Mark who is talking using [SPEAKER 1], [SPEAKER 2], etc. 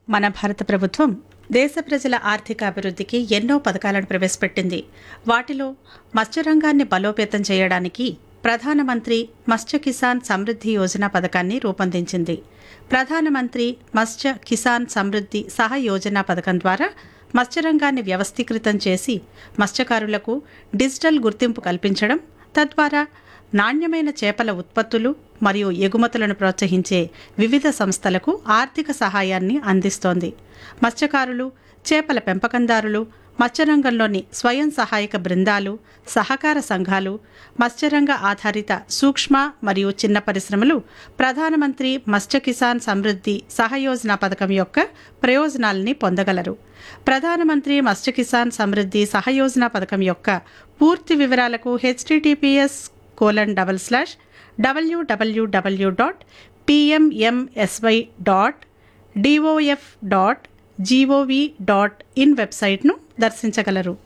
[SPEAKER 1] మన భారత ప్రభుత్వం దేశ ప్రజల ఆర్థిక అభివృద్ధికి ఎన్నో పథకాలను ప్రవేశపెట్టింది వాటిలో మత్స్యరంగాన్ని బలోపేతం చేయడానికి ప్రధానమంత్రి మత్స్య కిసాన్ సమృద్ధి యోజన పథకాన్ని రూపొందించింది ప్రధానమంత్రి మత్స్య కిసాన్ సమృద్ధి సహ యోజన పథకం ద్వారా మత్స్యరంగాన్ని వ్యవస్థీకృతం చేసి మత్స్యకారులకు డిజిటల్ గుర్తింపు కల్పించడం తద్వారా నాణ్యమైన చేపల ఉత్పత్తులు మరియు ఎగుమతులను ప్రోత్సహించే వివిధ సంస్థలకు ఆర్థిక సహాయాన్ని అందిస్తోంది మత్స్యకారులు చేపల పెంపకందారులు మత్స్యరంగంలోని స్వయం సహాయక బృందాలు సహకార సంఘాలు మత్స్యరంగ ఆధారిత సూక్ష్మ మరియు చిన్న పరిశ్రమలు ప్రధానమంత్రి మత్స్య కిసాన్ సమృద్ధి సహయోజన పథకం యొక్క ప్రయోజనాలని పొందగలరు ప్రధానమంత్రి మత్స్య కిసాన్ సమృద్ధి సహయోజన పథకం యొక్క పూర్తి వివరాలకు HTTPS colon double slash WWW dot PMMSY dot DOF dot GOV dot in వెబ్సైట్ను దర్శించగలరు